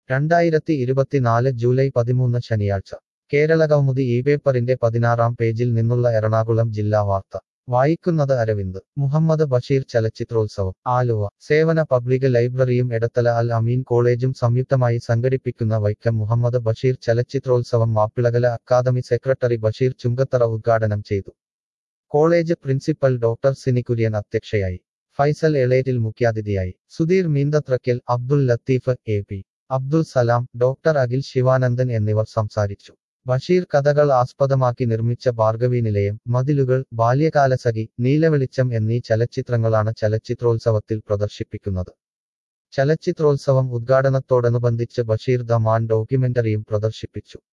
രണ്ടായിരത്തി ഇരുപത്തിനാല് ജൂലൈ പതിമൂന്ന് ശനിയാഴ്ച കേരള കൗമുദി ഈ പേപ്പറിന്റെ പതിനാറാം പേജിൽ നിന്നുള്ള എറണാകുളം ജില്ലാ വാർത്ത വായിക്കുന്നത് അരവിന്ദ് മുഹമ്മദ് ബഷീർ ചലച്ചിത്രോത്സവം ആലുവ സേവന പബ്ലിക് ലൈബ്രറിയും എടത്തല അൽ അമീൻ കോളേജും സംയുക്തമായി സംഘടിപ്പിക്കുന്ന വൈക്കം മുഹമ്മദ് ബഷീർ ചലച്ചിത്രോത്സവം മാപ്പിളകല അക്കാദമി സെക്രട്ടറി ബഷീർ ചുങ്കത്തറ ഉദ്ഘാടനം ചെയ്തു കോളേജ് പ്രിൻസിപ്പൽ ഡോക്ടർ സിനികുര്യൻ അധ്യക്ഷയായി ഫൈസൽ എളേറ്റിൽ മുഖ്യാതിഥിയായി Sudheer Meenthathrakkal Abdul Latheef A P Abdul Salam doctor Akhil Sivanandan എന്നിവർ സംസാരിച്ചു ബഷീർ കഥകൾ ആസ്പദമാക്കി നിർമ്മിച്ച ഭാർഗവി നിലയം മതിലുകൾ ബാല്യകാലസഖി നീലവെളിച്ചം എന്നീ ചലച്ചിത്രങ്ങളാണ് ചലച്ചിത്രോത്സവത്തിൽ പ്രദർശിപ്പിക്കുന്നത് ചലച്ചിത്രോത്സവം ഉദ്ഘാടനത്തോടനുബന്ധിച്ച് ബഷീർ ദ മാൻ ഡോക്യുമെന്ററിയും പ്രദർശിപ്പിച്ചു